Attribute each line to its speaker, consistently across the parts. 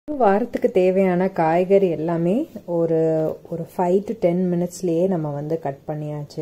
Speaker 1: ஒரு வாரத்துக்கு தேவையான காய்கறி எல்லாமே ஒரு ஒரு ஃபைவ் டு டென் மினிட்ஸ்லேயே நம்ம வந்து கட் பண்ணியாச்சு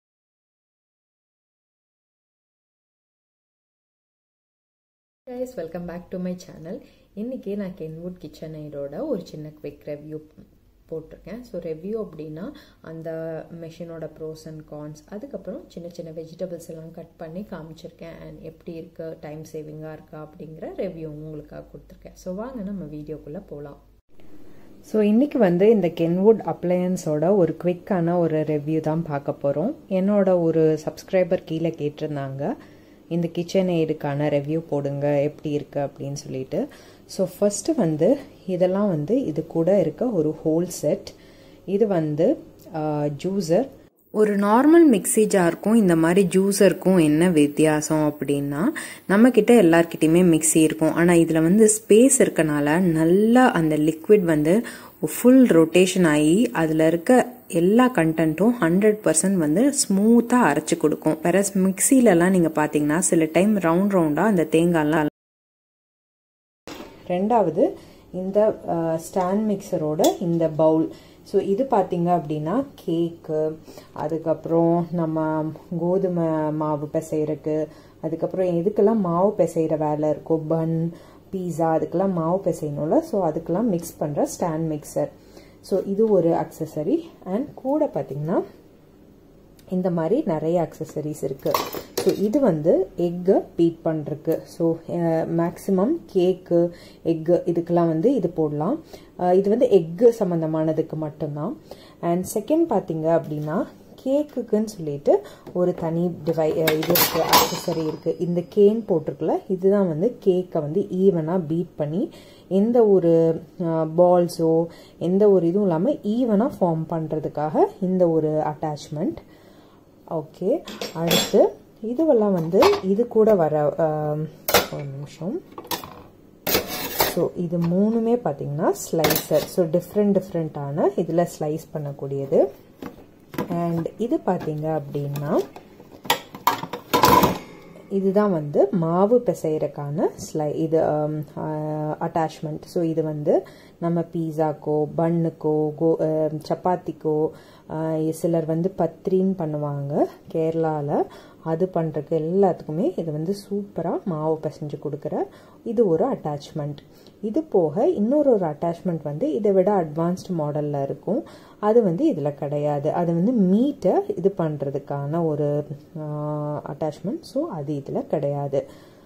Speaker 2: guys welcome back to my channel இன்றைக்கி நான் கென்வுட் கிச்சன் எய்டோட ஒரு சின்ன குவிக் ரெவ்யூ போட்டிருக்கேன் ஸோ ரெவ்யூ அப்படின்னா அந்த மெஷினோட ப்ரோஸ் அண்ட் கான்ஸ் அதுக்கப்புறம் சின்ன சின்ன வெஜிடபிள்ஸ் எல்லாம் கட் பண்ணி காமிச்சிருக்கேன் அண்ட் எப்படி இருக்குது டைம் சேவிங்காக இருக்கா அப்படிங்கிற ரெவ்யூ உங்களுக்காக கொடுத்துருக்கேன் ஸோ வாங்க நம்ம வீடியோக்குள்ளே போகலாம்
Speaker 1: ஸோ இன்றைக்கி வந்து இந்த கென்வுட் அப்ளையன்ஸோட ஒரு குவிக்கான ஒரு ரெவ்யூ தான் பார்க்க போகிறோம் என்னோட ஒரு சப்ஸ்கிரைபர் கீழே கேட்டிருந்தாங்க இந்த கிச்சன் எய்டுக்கான ரெவ்யூ போடுங்க எப்படி இருக்குது அப்படின்னு சொல்லிட்டு ஸோ ஃபஸ்ட்டு வந்து இதெல்லாம் வந்து இது கூட இருக்க ஒரு ஹோல் செட் இது வந்து ஜூஸர் ஒரு நார்மல் மிக்சி ஜாருக்கும் இந்த மாதிரி ஜூஸருக்கும் என்ன வித்தியாசம் அப்படின்னா நம்மக்கிட்ட எல்லார்கிட்டையுமே மிக்சி இருக்கும் ஆனால் இதில் வந்து ஸ்பேஸ் இருக்கனால நல்லா அந்த லிக்விட் வந்து ஃபுல் ரொட்டேஷன் ஆகி அதில் இருக்க எல்லா கண்டென்ட்டும் ஹண்ட்ரட் பர்சன்ட் வந்து ஸ்மூத்தாக அரைச்சி கொடுக்கும் வேற மிக்சிலலாம் நீங்கள் பார்த்தீங்கன்னா சில டைம் ரவுண்ட் ரவுண்டாக அந்த தேங்காய்லாம் ரெண்டாவது இந்த ஸ்டாண்ட் மிக்சரோட இந்த பவுல் ஸோ இது பார்த்தீங்க அப்படின்னா கேக்கு அதுக்கப்புறம் நம்ம கோதுமை மாவு பிசைறக்கு அதுக்கப்புறம் எதுக்கெல்லாம் மாவு பிசைகிற வேலை இருக்கோ பன் பீஸா அதுக்கெல்லாம் மாவு பிசையணும்ல ஸோ அதுக்கெல்லாம் மிக்ஸ் பண்ணுற ஸ்டாண்ட் மிக்சர் ஸோ இது ஒரு அக்சசரி அண்ட் கூட பார்த்தீங்கன்னா இந்த மாதிரி நிறைய அக்சசரிஸ் இருக்குது ஸோ இது வந்து எக்கை பீட் பண்ணுறதுக்கு ஸோ மேக்ஸிமம் கேக்கு எக்கு இதுக்கெல்லாம் வந்து இது போடலாம் இது வந்து எக்கு சம்மந்தமானதுக்கு மட்டும்தான் அண்ட் செகண்ட் பார்த்தீங்க அப்படின்னா கேக்குக்குன்னு சொல்லிட்டு ஒரு தனி டிவை இது இருக்குது அக்சசரி இருக்குது இந்த கேன் போட்டிருக்குல இதுதான் வந்து கேக்கை வந்து ஈவனாக பீட் பண்ணி எந்த ஒரு பால்ஸோ எந்த ஒரு இதுவும் இல்லாமல் ஈவனாக ஃபார்ம் பண்ணுறதுக்காக இந்த ஒரு அட்டாச்மெண்ட் ஓகே அடுத்து இதுவெல்லாம் வந்து இது கூட வர ஒரு நிமிஷம் ஸோ இது மூணுமே பார்த்தீங்கன்னா ஸ்லைசர் ஸோ டிஃப்ரெண்ட் டிஃப்ரெண்ட்டான இதில் ஸ்லைஸ் பண்ணக்கூடியது அண்ட் இது பார்த்தீங்க அப்படின்னா இதுதான் வந்து மாவு பிசைறக்கான ஸ்லை இது அட்டாச்மெண்ட் ஸோ இது வந்து நம்ம பீஸாக்கோ பன்னுக்கோ கோ சப்பாத்திக்கோ சிலர் வந்து பத்ரின்னு பண்ணுவாங்க கேரளாவில் அது பண்ணுறதுக்கு எல்லாத்துக்குமே இது வந்து சூப்பராக மாவு பிசைஞ்சு கொடுக்குற இது ஒரு அட்டாச்மெண்ட் இது போக இன்னொரு ஒரு அட்டாச்மெண்ட் வந்து இதை விட அட்வான்ஸ்டு மாடலில் இருக்கும் அது வந்து இதில் கிடையாது அது வந்து மீட்டை இது பண்ணுறதுக்கான ஒரு அட்டாச்மெண்ட் ஸோ அது இதில் கிடையாது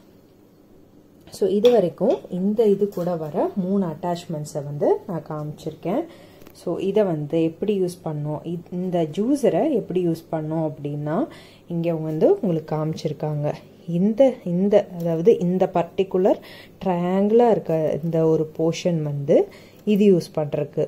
Speaker 1: ஸோ இது வரைக்கும் இந்த இது கூட வர மூணு அட்டாச்மெண்ட்ஸை வந்து நான் காமிச்சிருக்கேன் ஸோ இதை வந்து எப்படி யூஸ் பண்ணோம் இந்த ஜூஸரை எப்படி யூஸ் பண்ணோம் அப்படின்னா இங்கே வந்து உங்களுக்கு காமிச்சிருக்காங்க இந்த இந்த அதாவது இந்த பர்டிகுலர் ட்ரையாங்கிளாக இருக்க இந்த ஒரு போர்ஷன் வந்து இது யூஸ் பண்ணுறக்கு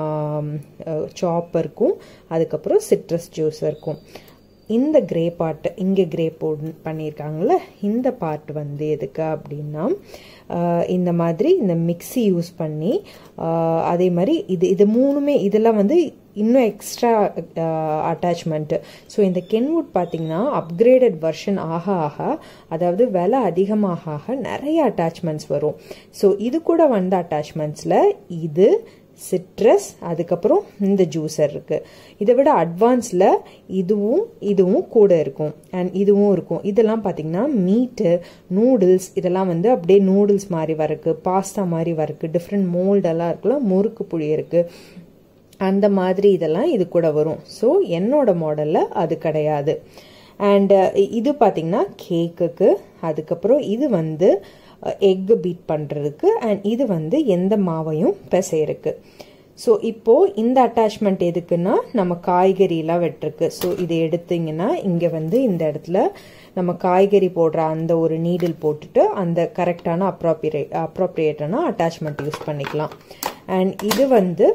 Speaker 1: சாப்பருக்கும் அதுக்கப்புறம் சிட்ரஸ் ஜூஸருக்கும் இந்த கிரே பார்ட் இங்கே கிரே போ பண்ணியிருக்காங்கள இந்த பார்ட் வந்து எதுக்கு அப்படின்னா இந்த மாதிரி இந்த மிக்சி யூஸ் பண்ணி அதே மாதிரி இது இது மூணுமே இதெல்லாம் வந்து இன்னும் எக்ஸ்ட்ரா அட்டாச்மெண்ட்டு ஸோ இந்த கென்வுட் பார்த்தீங்கன்னா அப்கிரேடட் வெர்ஷன் ஆக ஆக அதாவது விலை அதிகமாக ஆக நிறைய அட்டாச்மெண்ட்ஸ் வரும் ஸோ இது கூட வந்த அட்டாச்மெண்ட்ஸில் இது சிட்ரஸ் அதுக்கப்புறம் இந்த ஜூஸர் இருக்குது இதை விட அட்வான்ஸில் இதுவும் இதுவும் கூட இருக்கும் அண்ட் இதுவும் இருக்கும் இதெல்லாம் பார்த்தீங்கன்னா மீட்டு நூடுல்ஸ் இதெல்லாம் வந்து அப்படியே நூடுல்ஸ் மாதிரி வரக்கு பாஸ்தா மாதிரி வரக்கு டிஃப்ரெண்ட் மோல்டெல்லாம் இருக்குல்ல முறுக்கு புளி இருக்குது அந்த மாதிரி இதெல்லாம் இது கூட வரும் ஸோ என்னோட மாடலில் அது கிடையாது அண்ட் இது பார்த்தீங்கன்னா கேக்குக்கு அதுக்கப்புறம் இது வந்து எக்கு பீட் பண்ணுறதுக்கு அண்ட் இது வந்து எந்த மாவையும் பிசையிருக்கு ஸோ இப்போது இந்த அட்டாச்மெண்ட் எதுக்குன்னா நம்ம காய்கறியெலாம் வெட்டுருக்கு ஸோ இது எடுத்திங்கன்னா இங்கே வந்து இந்த இடத்துல நம்ம காய்கறி போடுற அந்த ஒரு நீடில் போட்டுட்டு அந்த கரெக்டான அப்ராப்ரியே அப்ராப்ரியேட்டான அட்டாச்மெண்ட் யூஸ் பண்ணிக்கலாம் அண்ட் இது வந்து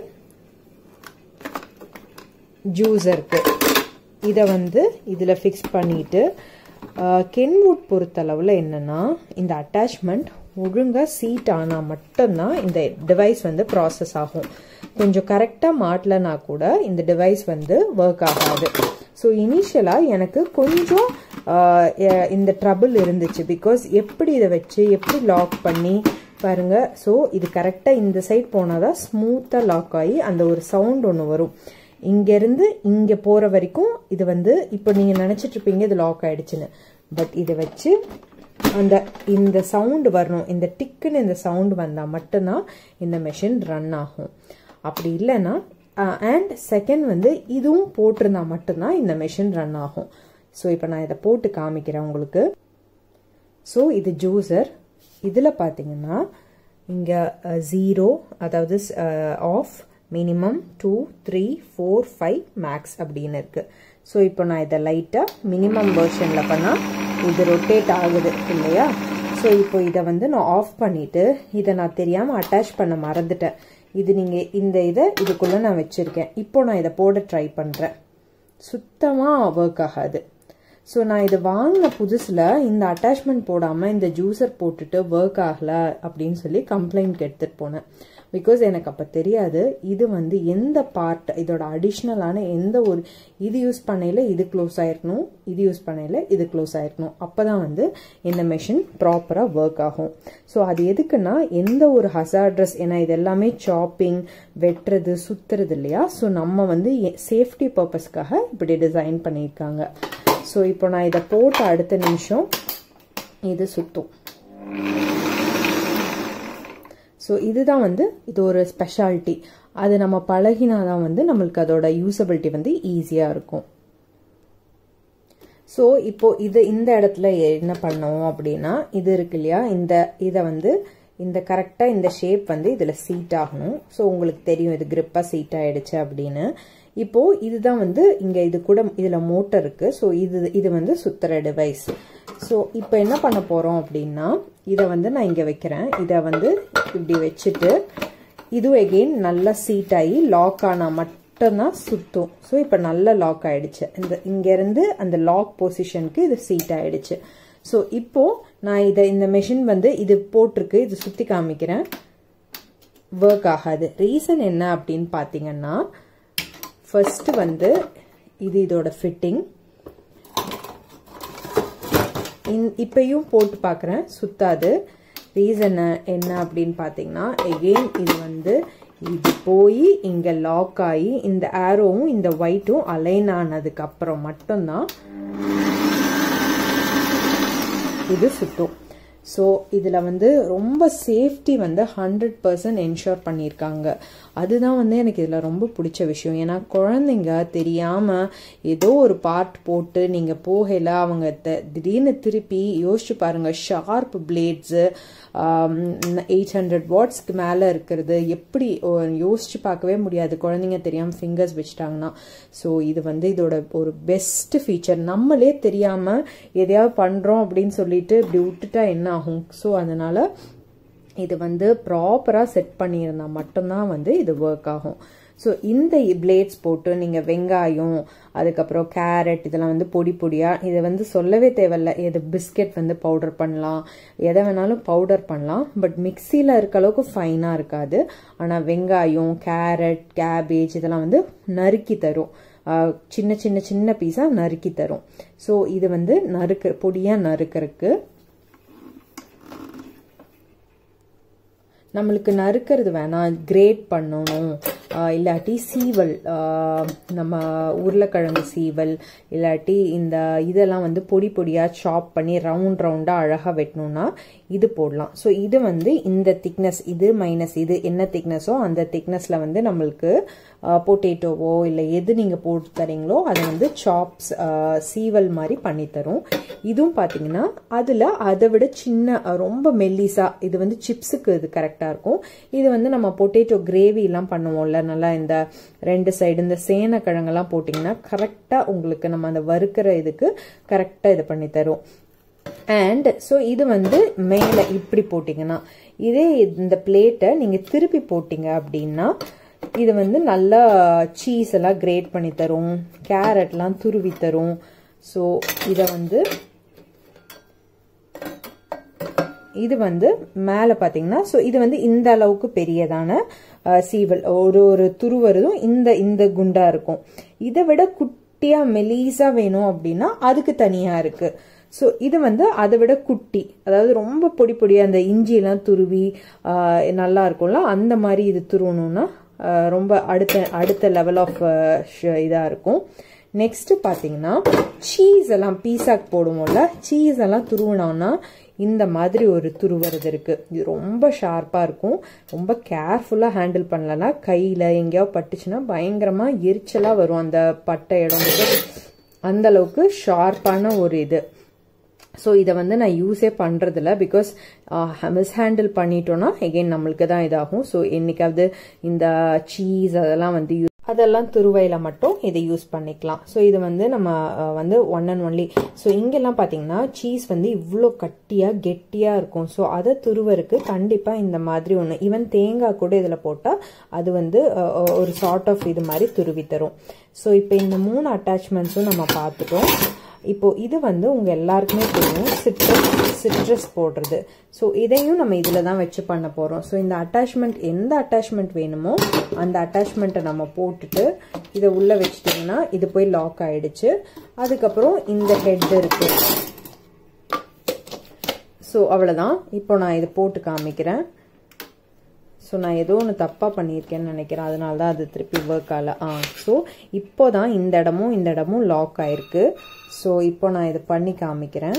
Speaker 1: ஜூஸருக்கு இதை வந்து இதில் ஃபிக்ஸ் பண்ணிவிட்டு கென்வுட் பொறுத்தளவில் என்னென்னா இந்த அட்டாச்மெண்ட் ஒழுங்காக சீட் ஆனால் மட்டும்தான் இந்த டிவைஸ் வந்து ப்ராசஸ் ஆகும் கொஞ்சம் கரெக்டாக மாட்டலனா கூட இந்த டிவைஸ் வந்து ஒர்க் ஆகாது ஸோ இனிஷியலாக எனக்கு கொஞ்சம் இந்த ட்ரபிள் இருந்துச்சு பிகாஸ் எப்படி இதை வச்சு எப்படி லாக் பண்ணி பாருங்க ஸோ இது கரெக்டாக இந்த சைட் போனால் தான் ஸ்மூத்தாக லாக் ஆகி அந்த ஒரு சவுண்ட் ஒன்று வரும் இங்கேருந்து இங்கே போகிற வரைக்கும் இது வந்து இப்போ நீங்கள் நினச்சிட்டு இருப்பீங்க இது லாக் ஆயிடுச்சுன்னு பட் இதை வச்சு அந்த இந்த சவுண்டு வரணும் இந்த டிக்குன்னு இந்த சவுண்டு வந்தால் மட்டும்தான் இந்த மெஷின் ரன் ஆகும் அப்படி இல்லைன்னா அண்ட் செகண்ட் வந்து இதுவும் போட்டிருந்தா மட்டும்தான் இந்த மெஷின் ரன் ஆகும் ஸோ இப்போ நான் இதை போட்டு காமிக்கிறேன் உங்களுக்கு ஸோ இது ஜூஸர் இதில் பார்த்தீங்கன்னா இங்கே ஜீரோ அதாவது off minimum two three four five max அப்படின்னு இருக்குது ஸோ இப்போ நான் இதை லைட்டாக மினிமம் வெர்ஷனில் பண்ணால் இது ரொட்டேட் ஆகுது இல்லையா ஸோ இப்போ இதை வந்து நான் ஆஃப் பண்ணிவிட்டு இதை நான் தெரியாமல் அட்டாச் பண்ண மறந்துட்டேன் இது நீங்கள் இந்த இதை இதுக்குள்ளே நான் வச்சுருக்கேன் இப்போ நான் இதை போட ட்ரை பண்ணுறேன் சுத்தமாக ஒர்க் ஆகாது ஸோ நான் இது வாங்கின புதுசில் இந்த அட்டாச்மெண்ட் போடாமல் இந்த ஜூஸர் போட்டுட்டு ஒர்க் ஆகலை அப்படின்னு சொல்லி கம்ப்ளைண்ட் எடுத்துகிட்டு போனேன் பிகாஸ் எனக்கு அப்போ தெரியாது இது வந்து எந்த பார்ட் இதோட அடிஷ்னலான எந்த ஒரு இது யூஸ் பண்ணையில் இது க்ளோஸ் ஆயிருக்கணும் இது யூஸ் பண்ணையில் இது க்ளோஸ் ஆயிருக்கணும் அப்போ தான் வந்து இந்த மெஷின் ப்ராப்பராக ஒர்க் ஆகும் ஸோ அது எதுக்குன்னா எந்த ஒரு ஹசார்ட்ரஸ் ஏன்னா இது எல்லாமே சாப்பிங் வெட்டுறது சுத்துறது இல்லையா ஸோ நம்ம வந்து சேஃப்டி பர்பஸ்க்காக இப்படி டிசைன் பண்ணியிருக்காங்க ஸோ இப்போ நான் இதை போட்ட அடுத்த நிமிஷம் இது சுத்தும் ஸோ இதுதான் வந்து இது ஒரு ஸ்பெஷாலிட்டி அது நம்ம பழகினாதான் வந்து நம்மளுக்கு அதோட யூசபிலிட்டி வந்து ஈஸியாக இருக்கும் ஸோ இப்போ இது இந்த இடத்துல என்ன பண்ணோம் அப்படின்னா இது இருக்கு இல்லையா இந்த இதை வந்து இந்த கரெக்டாக இந்த ஷேப் வந்து இதில் சீட் ஆகணும் ஸோ உங்களுக்கு தெரியும் இது கிரிப்பாக சீட் ஆயிடுச்சு அப்படின்னு இப்போ இதுதான் வந்து இங்கே இது கூட இதில் மோட்டர் இருக்கு ஸோ இது இது வந்து சுத்துற டிவைஸ் ஸோ இப்போ என்ன பண்ண போகிறோம் அப்படின்னா இதை வந்து நான் இங்கே வைக்கிறேன் இதை வந்து இப்படி வச்சுட்டு இது எகெயின் நல்லா சீட் ஆகி லாக் ஆனால் மட்டும்தான் சுத்தும் ஸோ இப்போ நல்லா லாக் ஆயிடுச்சு இந்த இங்கேருந்து அந்த லாக் பொசிஷனுக்கு இது சீட் ஆயிடுச்சு ஸோ இப்போ நான் இதை இந்த மெஷின் வந்து இது போட்டிருக்கு இது சுற்றி காமிக்கிறேன் ஒர்க் ஆகாது ரீசன் என்ன அப்படின்னு பார்த்தீங்கன்னா ஃபர்ஸ்ட் வந்து இது இதோட ஃபிட்டிங் இப்பயும் போட்டு பார்க்குறேன் சுத்தாது ரீசன் என்ன அப்படின்னு பார்த்தீங்கன்னா எகெயின் இது வந்து இது போய் இங்கே லாக் ஆகி இந்த ஆரோவும் இந்த ஒயிட்டும் அலைன் ஆனதுக்கு அப்புறம் மட்டும்தான் இது சுத்தும் ஸோ இதில் வந்து ரொம்ப சேஃப்டி வந்து ஹண்ட்ரட் பர்சன்ட் என்ஷோர் பண்ணியிருக்காங்க அதுதான் வந்து எனக்கு இதில் ரொம்ப பிடிச்ச விஷயம் ஏன்னா குழந்தைங்க தெரியாமல் ஏதோ ஒரு பார்ட் போட்டு நீங்கள் போகல அவங்க திடீர்னு திருப்பி யோசிச்சு பாருங்கள் ஷார்ப் பிளேட்ஸு எயிட் ஹண்ட்ரட் வாட்ஸ்க்கு மேலே இருக்கிறது எப்படி யோசிச்சு பார்க்கவே முடியாது குழந்தைங்க தெரியாமல் ஃபிங்கர்ஸ் வச்சுட்டாங்கன்னா ஸோ இது வந்து இதோட ஒரு பெஸ்ட் ஃபீச்சர் நம்மளே தெரியாமல் எதையாவது பண்ணுறோம் அப்படின்னு சொல்லிட்டு இப்படி விட்டுட்டா என்ன ஆகும் ஸோ அதனால் இது வந்து ப்ராப்பராக செட் பண்ணியிருந்தா மட்டும்தான் வந்து இது ஒர்க் ஆகும் ஸோ இந்த பிளேட்ஸ் போட்டு நீங்கள் வெங்காயம் அதுக்கப்புறம் கேரட் இதெல்லாம் வந்து பொடி பொடியாக இதை வந்து சொல்லவே தேவையில்ல எது பிஸ்கெட் வந்து பவுடர் பண்ணலாம் எதை வேணாலும் பவுடர் பண்ணலாம் பட் மிக்சியில் இருக்க அளவுக்கு ஃபைனாக இருக்காது ஆனால் வெங்காயம் கேரட் கேபேஜ் இதெல்லாம் வந்து நறுக்கி தரும் சின்ன சின்ன சின்ன பீஸாக நறுக்கி தரும் ஸோ இது வந்து நறுக்க பொடியாக நறுக்கிறதுக்கு நம்மளுக்கு நறுக்கிறது வேணாம் கிரேட் பண்ணணும் இல்லாட்டி சீவல் நம்ம உருளைக்கிழங்கு சீவல் இல்லாட்டி இந்த இதெல்லாம் வந்து பொடி பொடியாக சாப் பண்ணி ரவுண்ட் ரவுண்டாக அழகாக வெட்டணும்னா இது போடலாம் ஸோ இது வந்து இந்த திக்னஸ் இது மைனஸ் இது என்ன திக்னஸோ அந்த திக்னஸில் வந்து நம்மளுக்கு பொட்டேட்டோவோ இல்லை எது நீங்கள் போட்டு தரீங்களோ அதை வந்து சாப்ஸ் சீவல் மாதிரி பண்ணித்தரும் இதுவும் பார்த்தீங்கன்னா அதில் அதை விட சின்ன ரொம்ப மெல்லிசா இது வந்து சிப்ஸுக்கு இது கரெக்டாக இருக்கும் இது வந்து நம்ம பொட்டேட்டோ கிரேவிலாம் பண்ணுவோம்ல நல்லா இந்த ரெண்டு சைடு இந்த சேனக்கிழங்கெல்லாம் போட்டிங்கன்னா கரெக்டாக உங்களுக்கு நம்ம அந்த வறுக்கிற இதுக்கு கரெக்டாக இது பண்ணி தரும் அண்ட் ஸோ இது வந்து மேலே இப்படி போட்டிங்கன்னா இதே இந்த பிளேட்டை நீங்கள் திருப்பி போட்டிங்க அப்படின்னா இது வந்து நல்லா சீஸ் எல்லாம் கிரேட் பண்ணி தரும் கேரட்லாம் துருவி தரும் ஸோ இதை வந்து இது வந்து மேலே பார்த்தீங்கன்னா ஸோ இது வந்து இந்த அளவுக்கு பெரியதான சீவல் ஒரு ஒரு துருவருதும் இந்த இந்த குண்டா இருக்கும் இதை விட குட்டியாக மெலீஸா வேணும் அப்படின்னா அதுக்கு தனியாக இருக்கு ஸோ இது வந்து அதை விட குட்டி அதாவது ரொம்ப பொடி பொடி அந்த இஞ்சியெல்லாம் துருவி நல்லா இருக்கும்ல அந்த மாதிரி இது துருவணும்னா ரொம்ப அடுத்த அடுத்த லெவல் ஆஃப் இதாக இருக்கும் நெக்ஸ்ட்டு பார்த்தீங்கன்னா சீஸ் எல்லாம் பீஸாக்கு போடுவோம்ல சீஸ் எல்லாம் துருவினோம்னா இந்த மாதிரி ஒரு துருவுறது இருக்குது இது ரொம்ப ஷார்ப்பாக இருக்கும் ரொம்ப கேர்ஃபுல்லாக ஹேண்டில் பண்ணலன்னா கையில் எங்கேயோ பட்டுச்சுன்னா பயங்கரமாக எரிச்சலாக வரும் அந்த பட்டை இடம் அந்த அளவுக்கு ஷார்ப்பான ஒரு இது ஸோ இதை வந்து நான் யூஸே பண்ணுறதில்ல பிகாஸ் மிஸ் ஹேண்டில் பண்ணிட்டோன்னா எகெயின் நம்மளுக்கு தான் இதாகும் ஸோ என்னைக்காவது இந்த சீஸ் அதெல்லாம் வந்து யூஸ் அதெல்லாம் துருவையில் மட்டும் இதை யூஸ் பண்ணிக்கலாம் ஸோ இது வந்து நம்ம வந்து ஒன் அண்ட் ஒன்லி ஸோ இங்கெல்லாம் பார்த்தீங்கன்னா சீஸ் வந்து இவ்வளோ கட்டியாக கெட்டியாக இருக்கும் ஸோ அதை துருவருக்கு கண்டிப்பாக இந்த மாதிரி ஒன்று ஈவன் தேங்காய் கூட இதில் போட்டால் அது வந்து ஒரு சார்ட் ஆஃப் இது மாதிரி துருவி தரும் ஸோ இப்போ இந்த மூணு அட்டாச்மெண்ட்ஸும் நம்ம பார்த்துட்டோம் இப்போ இது வந்து உங்க எல்லாருக்குமே தெரியும் சிட்ரஸ் சிட்ரஸ் போடுறது ஸோ இதையும் நம்ம இதில் தான் வச்சு பண்ண போகிறோம் ஸோ இந்த அட்டாச்மெண்ட் எந்த அட்டாச்மெண்ட் வேணுமோ அந்த அட்டாச்மெண்ட்டை நம்ம போட்டுட்டு இதை உள்ளே வச்சிட்டிங்கன்னா இது போய் லாக் ஆயிடுச்சு அதுக்கப்புறம் இந்த ஹெட் இருக்கு ஸோ அவ்வளோதான் இப்போ நான் இது போட்டு காமிக்கிறேன் ஸோ நான் ஏதோ ஒன்று தப்பாக பண்ணியிருக்கேன்னு நினைக்கிறேன் அதனால தான் அது திருப்பி ஒர்க் ஆகல ஆ ஸோ இப்போ தான் இந்த இடமும் இந்த இடமும் லாக் ஆயிருக்கு ஸோ இப்போ நான் இதை பண்ணி காமிக்கிறேன்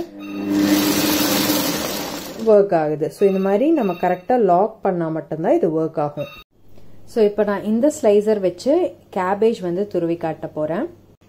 Speaker 1: ஒர்க் ஆகுது ஸோ இந்த மாதிரி நம்ம கரெக்டாக லாக் பண்ணால் மட்டும்தான் இது ஒர்க் ஆகும் ஸோ இப்போ நான் இந்த ஸ்லைசர் வச்சு கேபேஜ் வந்து துருவி காட்ட போகிறேன்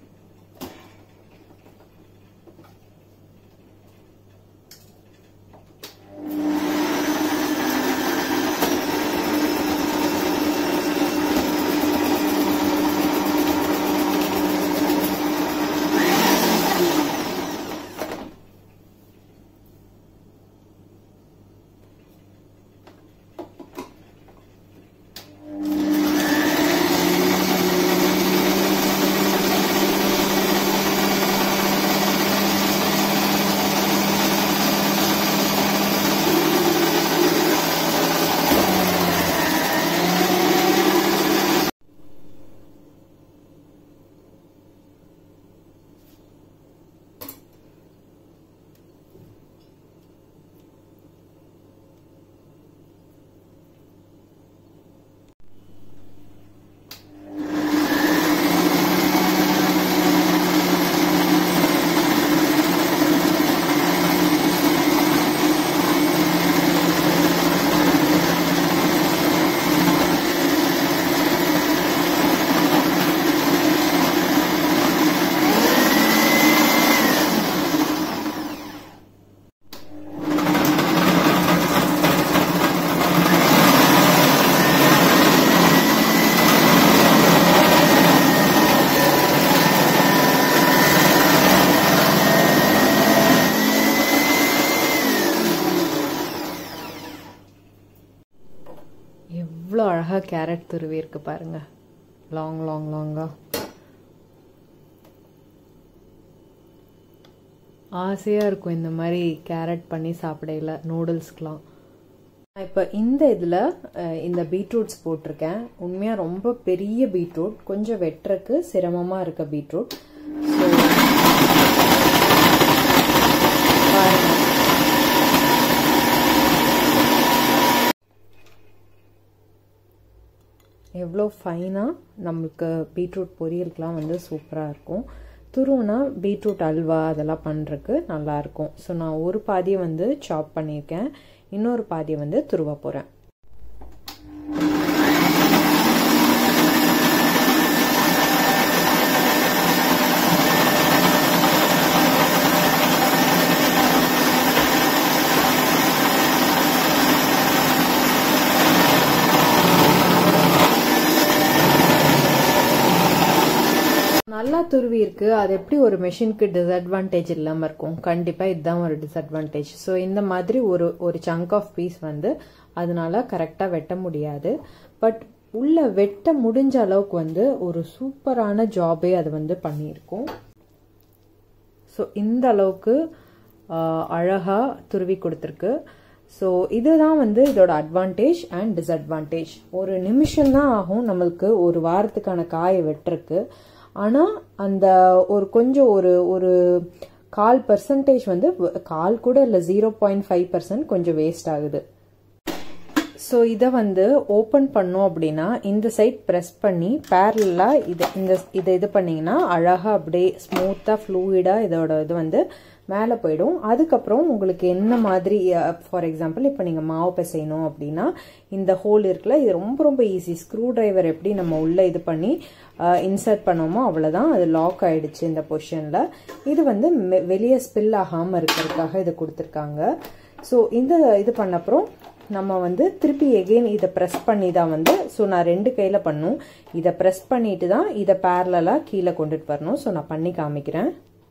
Speaker 1: எவ்வளோ அழகாக கேரட் துருவி இருக்கு பாருங்க லாங் லாங் லாங்கா ஆசையாக இருக்கும் இந்த மாதிரி கேரட் பண்ணி சாப்பிடையில நூடுல்ஸ்க்கெலாம் இப்போ இந்த இதில் இந்த பீட்ரூட்ஸ் போட்டிருக்கேன் உண்மையாக ரொம்ப பெரிய பீட்ரூட் கொஞ்சம் வெட்டுறக்கு சிரமமாக இருக்க பீட்ரூட் ஸோ பாருங்க எவ்வளோ ஃபைனாக நம்மளுக்கு பீட்ரூட் பொரியலுக்கெலாம் வந்து சூப்பராக இருக்கும் துருவுனா பீட்ரூட் அல்வா அதெல்லாம் பண்ணுறதுக்கு நல்லாயிருக்கும் ஸோ நான் ஒரு பாதியை வந்து சாப் பண்ணியிருக்கேன் இன்னொரு பாதியை வந்து துருவ போகிறேன் நல்லா துருவி இருக்கு அது எப்படி ஒரு மெஷினுக்கு டிஸ்அட்வான்டேஜ் இல்லாமல் இருக்கும் கண்டிப்பாக இதுதான் ஒரு டிஸ்அட்வான்டேஜ் ஸோ இந்த மாதிரி ஒரு ஒரு சங்க் ஆஃப் பீஸ் வந்து அதனால கரெக்டாக வெட்ட முடியாது பட் உள்ள வெட்ட முடிஞ்ச அளவுக்கு வந்து ஒரு சூப்பரான ஜாபே அது வந்து பண்ணியிருக்கும் ஸோ இந்த அளவுக்கு அழகாக துருவி கொடுத்துருக்கு ஸோ இதுதான் வந்து இதோட அட்வான்டேஜ் அண்ட் டிஸ்அட்வான்டேஜ் ஒரு நிமிஷம் தான் ஆகும் நம்மளுக்கு ஒரு வாரத்துக்கான காயை வெட்டுறக்கு ஆனால் அந்த ஒரு கொஞ்சம் ஒரு ஒரு கால் பர்சன்டேஜ் வந்து கால் கூட இல்லை ஜீரோ பாயிண்ட் ஃபைவ் பர்சன்ட் கொஞ்சம் வேஸ்ட் ஆகுது ஸோ இதை வந்து ஓப்பன் பண்ணோம் அப்படின்னா இந்த சைட் ப்ரெஸ் பண்ணி பேரலாக இதை இந்த இதை இது பண்ணிங்கன்னா அழகாக அப்படியே ஸ்மூத்தாக ஃப்ளூயிடாக இதோட இது வந்து மேலே போயிடும் அதுக்கப்புறம் உங்களுக்கு என்ன மாதிரி ஃபார் எக்ஸாம்பிள் இப்போ நீங்கள் மாவு பிசையணும் அப்படின்னா இந்த ஹோல் இருக்குல்ல இது ரொம்ப ரொம்ப ஈஸி ஸ்க்ரூ டிரைவர் எப்படி நம்ம உள்ளே இது பண்ணி இன்சர்ட் பண்ணோமோ அவ்வளோதான் அது லாக் ஆயிடுச்சு இந்த பொசிஷனில் இது வந்து வெளியே ஸ்பில் ஆகாமல் இருக்கிறதுக்காக இது கொடுத்துருக்காங்க ஸோ இந்த இது பண்ணப்புறம் நம்ம வந்து திருப்பி எகெயின் இதை ப்ரெஸ் பண்ணி தான் வந்து ஸோ நான் ரெண்டு கையில் பண்ணும் இதை ப்ரெஸ் பண்ணிட்டு தான் இதை பேரலாக கீழே கொண்டுட்டு வரணும் ஸோ நான் பண்ணி காமிக்கிறேன்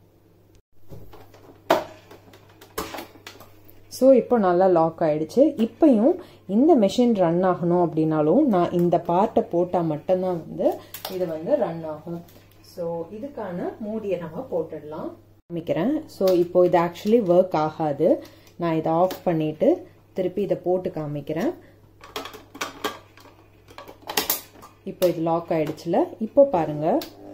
Speaker 1: ஸோ இப்போ நல்லா லாக் ஆயிடுச்சு இப்பையும் இந்த மெஷின் ரன் ஆகணும் அப்படின்னாலும் நான் இந்த பார்ட்டை போட்டால் மட்டும்தான் வந்து இது வந்து ரன் ஆகும் ஸோ இதுக்கான மூடியை நம்ம போட்டுடலாம் காமிக்கிறேன் ஸோ இப்போ இது ஆக்சுவலி ஒர்க் ஆகாது நான் இதை ஆஃப் பண்ணிட்டு திருப்பி இதை போட்டு காமிக்கிறேன் இப்போ இது லாக் ஆயிடுச்சுல இப்போ பாருங்க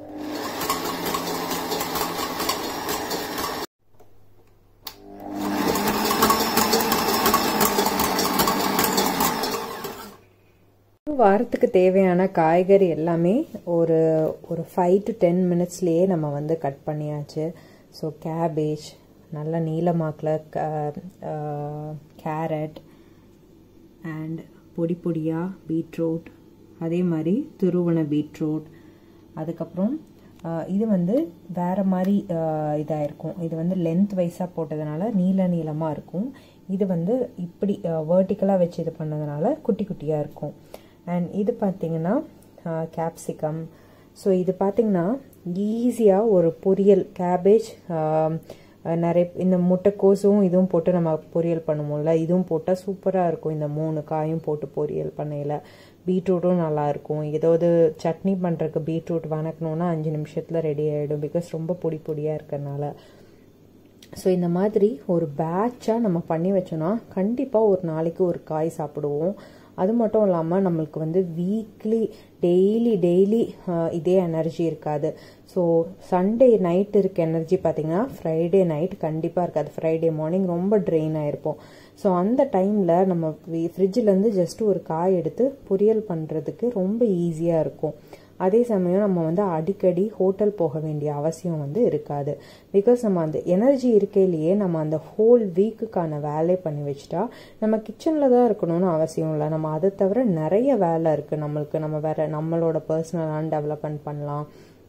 Speaker 1: ஒரு வாரத்துக்கு தேவையான காய்கறி எல்லாமே ஒரு ஒரு ஃபைவ் டு டென் மினிட்ஸ்லேயே நம்ம வந்து கட் பண்ணியாச்சு ஸோ கேபேஜ் நல்ல நீளமாக்கில் கேரட் அண்ட் பொடி பொடியாக பீட்ரூட் அதே மாதிரி துருவன பீட்ரூட் அதுக்கப்புறம் இது வந்து வேறு மாதிரி இதாக இருக்கும் இது வந்து லென்த் வைஸாக போட்டதுனால நீள நீளமாக இருக்கும் இது வந்து இப்படி வேர்ட்டிக்கலாக வச்சு இது பண்ணதுனால குட்டி குட்டியாக இருக்கும் அண்ட் இது பார்த்திங்கன்னா கேப்சிகம் ஸோ இது பார்த்திங்கன்னா ஈஸியாக ஒரு பொரியல் கேபேஜ் நிறைய இந்த முட்டைக்கோஸும் இதுவும் போட்டு நம்ம பொரியல் பண்ணுவோம்ல இதுவும் போட்டால் சூப்பராக இருக்கும் இந்த மூணு காயும் போட்டு பொரியல் பண்ணையில் பீட்ரூட்டும் நல்லாயிருக்கும் ஏதாவது சட்னி பண்ணுறதுக்கு பீட்ரூட் வணக்கணுன்னா அஞ்சு நிமிஷத்தில் ரெடி ஆகிடும் பிகாஸ் ரொம்ப பொடி பொடியாக இருக்கிறனால ஸோ இந்த மாதிரி ஒரு பேட்சாக நம்ம பண்ணி வச்சோன்னா கண்டிப்பாக ஒரு நாளைக்கு ஒரு காய் சாப்பிடுவோம் அது மட்டும் இல்லாமல் நம்மளுக்கு வந்து வீக்லி டெய்லி டெய்லி இதே எனர்ஜி இருக்காது ஸோ சண்டே நைட் இருக்க எனர்ஜி பார்த்தீங்கன்னா ஃப்ரைடே நைட் கண்டிப்பாக இருக்காது ஃப்ரைடே மார்னிங் ரொம்ப ட்ரெயின் ஆயிருப்போம் ஸோ அந்த டைமில் நம்ம ஃப்ரிட்ஜிலேருந்து ஜஸ்ட் ஒரு காய் எடுத்து பொரியல் பண்ணுறதுக்கு ரொம்ப ஈஸியாக இருக்கும் அதே சமயம் நம்ம வந்து அடிக்கடி ஹோட்டல் போக வேண்டிய அவசியம் வந்து இருக்காது பிகாஸ் நம்ம அந்த எனர்ஜி இருக்கையிலேயே நம்ம அந்த ஹோல் வீக்குக்கான வேலை பண்ணி வச்சுட்டா நம்ம கிச்சனில் தான் இருக்கணும்னு அவசியம் இல்லை நம்ம அதை தவிர நிறைய வேலை இருக்குது நம்மளுக்கு நம்ம வேற நம்மளோட பர்சனலான டெவலப்மெண்ட் பண்ணலாம்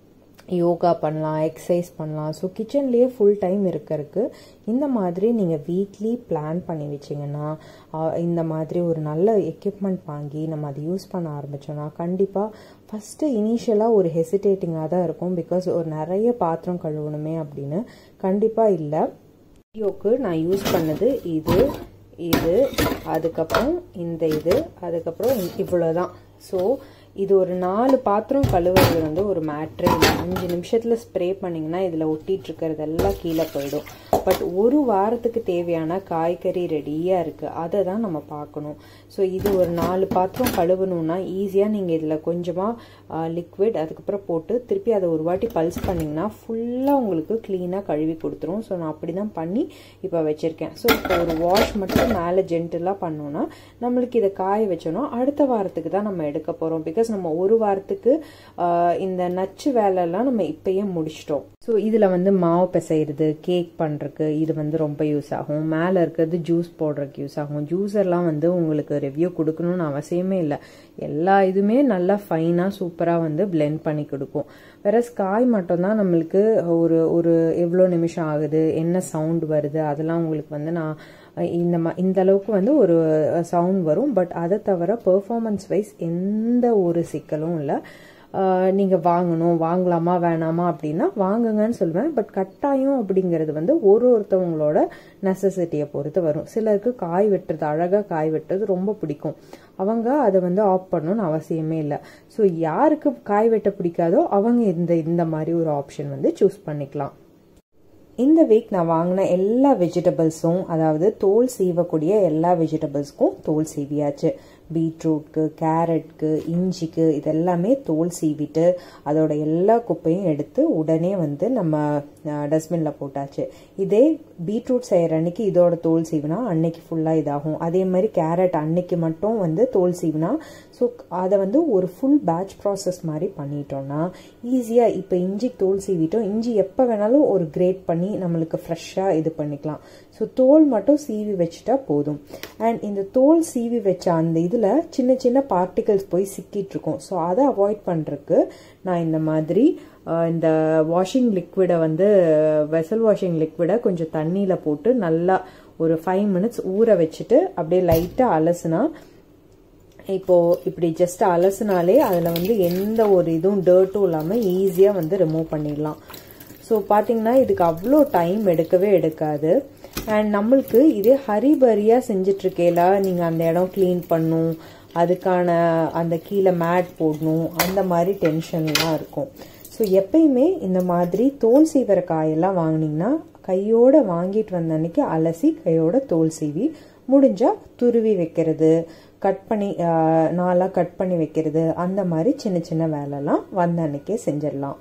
Speaker 1: யோகா பண்ணலாம் எக்ஸசைஸ் பண்ணலாம் ஸோ கிச்சன்லேயே ஃபுல் டைம் இருக்கிறதுக்கு இந்த மாதிரி நீங்கள் வீக்லி பிளான் பண்ணி வச்சிங்கன்னா இந்த மாதிரி ஒரு நல்ல எக்யூப்மெண்ட் வாங்கி நம்ம அதை யூஸ் பண்ண ஆரம்பித்தோன்னா கண்டிப்பாக ஃபஸ்ட்டு இனிஷியலாக ஒரு ஹெசிடேட்டிங்காக தான் இருக்கும் பிகாஸ் ஒரு நிறைய பாத்திரம் கழுவணுமே அப்படின்னு கண்டிப்பாக இல்லை வீடியோக்கு நான் யூஸ் பண்ணது இது இது அதுக்கப்புறம் இந்த இது அதுக்கப்புறம் இவ்வளோதான் ஸோ இது ஒரு நாலு பாத்திரம் கழுவுறது வந்து ஒரு மேட்ரு இல்லை அஞ்சு நிமிஷத்தில் ஸ்ப்ரே பண்ணிங்கன்னா இதில் ஒட்டிட்டு இருக்கிறதெல்லாம் கீழே போயிடும் பட் ஒரு வாரத்துக்கு தேவையான காய்கறி ரெடியாக இருக்குது அதை தான் நம்ம பார்க்கணும் ஸோ இது ஒரு நாலு பாத்திரம் கழுவணும்னா ஈஸியாக நீங்கள் இதில் கொஞ்சமாக லிக்விட் அதுக்கப்புறம் போட்டு திருப்பி அதை ஒரு வாட்டி பல்ஸ் பண்ணிங்கன்னா ஃபுல்லாக உங்களுக்கு க்ளீனாக கழுவி கொடுத்துரும் ஸோ நான் அப்படி தான் பண்ணி இப்போ வச்சுருக்கேன் ஸோ இப்போ ஒரு வாஷ் மட்டும் மேலே ஜென்டலாக பண்ணோன்னா நம்மளுக்கு இதை காய வச்சோன்னா அடுத்த வாரத்துக்கு தான் நம்ம எடுக்க போகிறோம் பிகாஸ் நம்ம ஒரு வாரத்துக்கு இந்த நச்சு வேலையெல்லாம் நம்ம இப்பயே முடிச்சிட்டோம் ஸோ இதில் வந்து மாவு பிசைறது கேக் பண்ணுறதுக்கு இது வந்து ரொம்ப யூஸ் ஆகும் மேலே இருக்கிறது ஜூஸ் போடுறதுக்கு யூஸ் ஆகும் ஜூஸர்லாம் வந்து உங்களுக்கு ரிவ்யூ கொடுக்கணும்னு அவசியமே இல்லை எல்லா இதுவுமே நல்லா ஃபைனாக சூப்பராக வந்து பிளெண்ட் பண்ணி கொடுக்கும் வேற காய் மட்டும்தான் நம்மளுக்கு ஒரு ஒரு எவ்வளோ நிமிஷம் ஆகுது என்ன சவுண்ட் வருது அதெல்லாம் உங்களுக்கு வந்து நான் இந்த ம இந்த அளவுக்கு வந்து ஒரு சவுண்ட் வரும் பட் அதை தவிர பெர்ஃபார்மன்ஸ் வைஸ் எந்த ஒரு சிக்கலும் இல்லை நீங்கள் வாங்கணும் வாங்கலாமா வேணாமா அப்படின்னா வாங்குங்கன்னு சொல்லுவேன் பட் கட்டாயம் அப்படிங்கிறது வந்து ஒரு ஒருத்தவங்களோட நெசசிட்டியை பொறுத்து வரும் சிலருக்கு காய் வெட்டுறது அழகாக காய் வெட்டுறது ரொம்ப பிடிக்கும் அவங்க அதை வந்து ஆஃப் பண்ணணும்னு அவசியமே இல்லை ஸோ யாருக்கு காய் வெட்ட பிடிக்காதோ அவங்க இந்த இந்த மாதிரி ஒரு ஆப்ஷன் வந்து சூஸ் பண்ணிக்கலாம் இந்த வீக் நான் வாங்கின எல்லா வெஜிடபிள்ஸும் அதாவது தோல் சீவக்கூடிய எல்லா வெஜிடபிள்ஸ்க்கும் தோல் சீவியாச்சு பீட்ரூட்க்கு கேரட்க்கு இஞ்சிக்கு இதெல்லாமே தோல் சீவிட்டு அதோட எல்லா குப்பையும் எடுத்து உடனே வந்து நம்ம டஸ்ட்பினில் போட்டாச்சு இதே பீட்ரூட் செய்கிற அன்னைக்கு இதோட தோல் சீவினா அன்னைக்கு ஃபுல்லாக இதாகும் அதே மாதிரி கேரட் அன்னைக்கு மட்டும் வந்து தோல் சீவினா ஸோ அதை வந்து ஒரு ஃபுல் பேட்ச் ப்ராசஸ் மாதிரி பண்ணிட்டோம்னா ஈஸியாக இப்போ இஞ்சி தோல் சீவிட்டோம் இஞ்சி எப்போ வேணாலும் ஒரு கிரேட் பண்ணி நம்மளுக்கு ஃப்ரெஷ்ஷாக இது பண்ணிக்கலாம் ஸோ தோல் மட்டும் சீவி வச்சுட்டா போதும் அண்ட் இந்த தோல் சீவி வச்ச அந்த இதில் சின்ன சின்ன பார்ட்டிகல்ஸ் போய் சிக்கிட்டு இருக்கும் ஸோ அதை அவாய்ட் பண்ணுறதுக்கு நான் இந்த மாதிரி இந்த வாஷிங் லிக்விடை வந்து வெசல் வாஷிங் லிக்விடை கொஞ்சம் தண்ணியில் போட்டு நல்லா ஒரு ஃபைவ் மினிட்ஸ் ஊற வச்சுட்டு அப்படியே லைட்டாக அலசுனா இப்போ இப்படி ஜஸ்ட் அலசுனாலே அதில் வந்து எந்த ஒரு இதுவும் டர்ட்டும் இல்லாமல் ஈஸியாக வந்து ரிமூவ் பண்ணிடலாம் ஸோ பார்த்தீங்கன்னா இதுக்கு அவ்வளோ டைம் எடுக்கவே எடுக்காது அண்ட் நம்மளுக்கு இதே ஹரிபரியாக செஞ்சிட்ருக்கேல நீங்கள் அந்த இடம் க்ளீன் பண்ணும் அதுக்கான அந்த கீழே மேட் போடணும் அந்த மாதிரி டென்ஷன்லாம் இருக்கும் ஸோ எப்பயுமே இந்த மாதிரி தோல் சீவிர காயெல்லாம் வாங்கினீங்கன்னா கையோட வாங்கிட்டு வந்த அன்னைக்கு அலசி கையோட தோல் சீவி முடிஞ்சா துருவி வைக்கிறது கட் பண்ணி நாளாக கட் பண்ணி வைக்கிறது அந்த மாதிரி சின்ன சின்ன வேலைலாம் வந்த அன்னைக்கே செஞ்சிடலாம்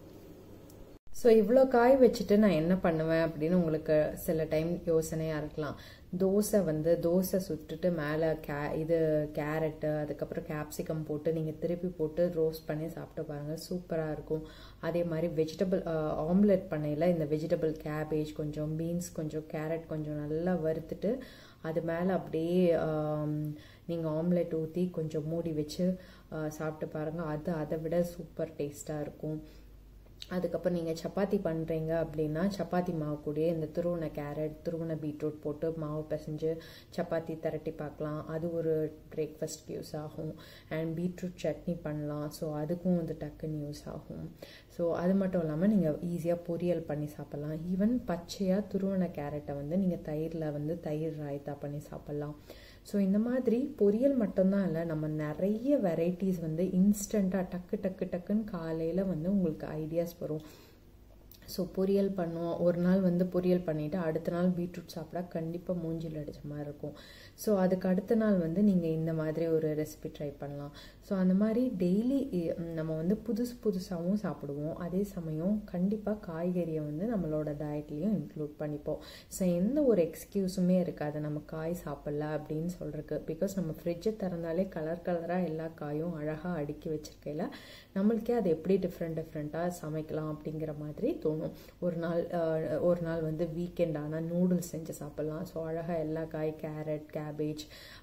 Speaker 2: ஸோ இவ்வளோ காய் வச்சுட்டு நான் என்ன பண்ணுவேன் அப்படின்னு உங்களுக்கு சில டைம் யோசனையாக இருக்கலாம் தோசை வந்து தோசை சுட்டுட்டு மேலே கே இது கேரட்டு அதுக்கப்புறம் கேப்சிகம் போட்டு நீங்கள் திருப்பி போட்டு ரோஸ்ட் பண்ணி சாப்பிட்டு பாருங்கள் சூப்பராக இருக்கும் அதே மாதிரி வெஜிடபிள் ஆம்லெட் பண்ணையில் இந்த வெஜிடபிள் கேபேஜ் கொஞ்சம் பீன்ஸ் கொஞ்சம் கேரட் கொஞ்சம் நல்லா வறுத்துட்டு அது மேலே அப்படியே நீங்கள் ஆம்லெட் ஊற்றி கொஞ்சம் மூடி வச்சு சாப்பிட்டு பாருங்கள் அது அதை விட சூப்பர் டேஸ்ட்டாக இருக்கும் அதுக்கப்புறம் நீங்கள் சப்பாத்தி பண்ணுறீங்க அப்படின்னா சப்பாத்தி மாவு கூடயே இந்த துருவன கேரட் துருவன பீட்ரூட் போட்டு மாவு பிசைஞ்சு சப்பாத்தி திரட்டி பார்க்கலாம் அது ஒரு பிரேக்ஃபாஸ்ட்க்கு யூஸ் ஆகும் அண்ட் பீட்ரூட் சட்னி பண்ணலாம் ஸோ அதுக்கும் வந்து டக்குன்னு யூஸ் ஆகும் ஸோ அது மட்டும் இல்லாமல் நீங்கள் ஈஸியாக பொரியல் பண்ணி சாப்பிட்லாம் ஈவன் பச்சையாக துருவன கேரட்டை வந்து நீங்கள் தயிரில் வந்து தயிர் ராய்த்தா பண்ணி சாப்பிட்லாம் ஸோ இந்த மாதிரி பொரியல் மட்டும்தான் இல்லை நம்ம நிறைய வெரைட்டிஸ் வந்து இன்ஸ்டண்ட்டாக டக்கு டக்கு டக்குன்னு காலையில் வந்து உங்களுக்கு ஐடியாஸ் வரும் ஸோ பொரியல் பண்ணுவோம் ஒரு நாள் வந்து பொரியல் பண்ணிவிட்டு அடுத்த நாள் பீட்ரூட் சாப்பிட்டா கண்டிப்பாக மூஞ்சில் அடித்த மாதிரி இருக்கும் ஸோ அதுக்கு அடுத்த நாள் வந்து நீங்கள் இந்த மாதிரி ஒரு ரெசிபி ட்ரை பண்ணலாம் ஸோ அந்த மாதிரி டெய்லி நம்ம வந்து புதுசு புதுசாகவும் சாப்பிடுவோம் அதே சமயம் கண்டிப்பாக காய்கறியை வந்து நம்மளோட டயட்லேயும் இன்க்ளூட் பண்ணிப்போம் ஸோ எந்த ஒரு எக்ஸ்கியூஸுமே இருக்காது நம்ம காய் சாப்பிடல அப்படின்னு சொல்கிறதுக்கு பிகாஸ் நம்ம ஃப்ரிட்ஜை திறந்தாலே கலர் கலராக எல்லா காயும் அழகாக அடுக்கி வச்சிருக்கையில நம்மளுக்கே அது எப்படி டிஃப்ரெண்ட் டிஃப்ரெண்ட்டாக சமைக்கலாம் அப்படிங்கிற மாதிரி தோணும் ஒரு நாள் ஒரு நாள் வந்து வீக்கெண்ட் ஆனால் நூடுல்ஸ் செஞ்சு சாப்பிட்லாம் ஸோ அழகாக எல்லா காய் கேரட் கேபேஜ்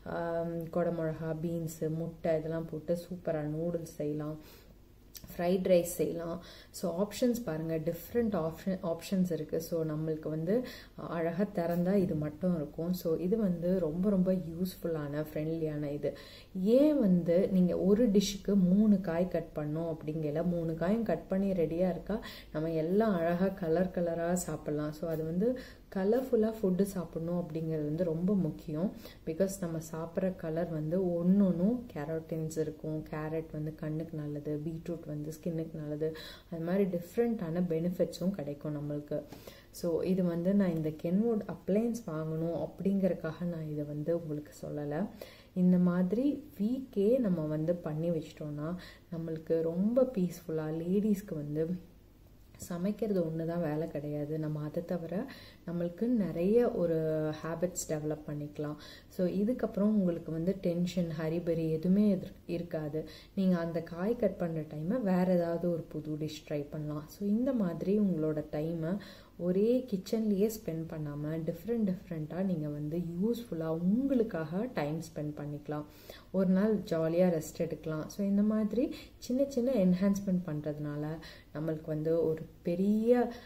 Speaker 2: குடமிளகா பீன்ஸு முட்டை இதெல்லாம் போட்டு சூப்பராக நூடுல்ஸ் செய்யலாம் ஃப்ரைட் ரைஸ் செய்யலாம் ஸோ ஆப்ஷன்ஸ் பாருங்கள் டிஃப்ரெண்ட் ஆப்ஷன் ஆப்ஷன்ஸ் இருக்குது ஸோ நம்மளுக்கு வந்து அழகாக திறந்தால் இது மட்டும் இருக்கும் ஸோ இது வந்து ரொம்ப ரொம்ப யூஸ்ஃபுல்லான ஃப்ரெண்ட்லியான இது ஏன் வந்து நீங்கள் ஒரு டிஷ்ஷுக்கு மூணு காய் கட் பண்ணோம் அப்படிங்கல மூணு காயும் கட் பண்ணி ரெடியாக இருக்கா நம்ம எல்லாம் அழகாக கலர் கலராக சாப்பிட்லாம் ஸோ அது வந்து கலர்ஃபுல்லாக ஃபுட்டு சாப்பிடணும் அப்படிங்கிறது வந்து ரொம்ப முக்கியம் பிகாஸ் நம்ம சாப்பிட்ற கலர் வந்து ஒன்று ஒன்றும் கேரோட்டின்ஸ் இருக்கும் கேரட் வந்து கண்ணுக்கு நல்லது பீட்ரூட் வந்து ஸ்கின்னுக்கு நல்லது அது மாதிரி டிஃப்ரெண்ட்டான பெனிஃபிட்ஸும் கிடைக்கும் நம்மளுக்கு ஸோ இது வந்து நான் இந்த கென்வுட் அப்ளையன்ஸ் வாங்கணும் அப்படிங்கறக்காக நான் இதை வந்து உங்களுக்கு சொல்லலை இந்த மாதிரி வீக்கே நம்ம வந்து பண்ணி வச்சிட்டோம்னா நம்மளுக்கு ரொம்ப பீஸ்ஃபுல்லாக லேடிஸ்க்கு வந்து சமைக்கிறது ஒன்று தான் வேலை கிடையாது நம்ம அதை தவிர நம்மளுக்கு நிறைய ஒரு ஹேபிட்ஸ் டெவலப் பண்ணிக்கலாம் ஸோ இதுக்கப்புறம் உங்களுக்கு வந்து டென்ஷன் ஹரிபரி எதுவுமே இருக்காது நீங்கள் அந்த காய் கட் பண்ணுற டைமை வேறு ஏதாவது ஒரு புது டிஷ் ட்ரை பண்ணலாம் ஸோ இந்த மாதிரி உங்களோட டைமை ஒரே கிச்சன்லேயே ஸ்பெண்ட் பண்ணாமல் டிஃப்ரெண்ட் டிஃப்ரெண்ட்டாக நீங்கள் வந்து யூஸ்ஃபுல்லாக உங்களுக்காக டைம் ஸ்பெண்ட் பண்ணிக்கலாம் ஒரு நாள் ஜாலியாக ரெஸ்ட் எடுக்கலாம் ஸோ இந்த மாதிரி சின்ன சின்ன என்ஹான்ஸ்மெண்ட் பண்ணுறதுனால நம்மளுக்கு வந்து ஒரு பெரிய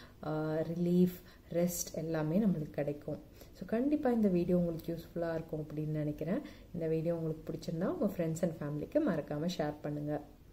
Speaker 2: ரிலீஃப் ரெஸ்ட் எல்லாமே நம்மளுக்கு கிடைக்கும் ஸோ கண்டிப்பாக இந்த வீடியோ உங்களுக்கு யூஸ்ஃபுல்லாக இருக்கும் அப்படின்னு நினைக்கிறேன் இந்த வீடியோ உங்களுக்கு பிடிச்சிருந்தா உங்கள் ஃப்ரெண்ட்ஸ் அண்ட் ஃபேமிலிக்கு மறக்காமல் ஷேர் பண்ணுங்கள்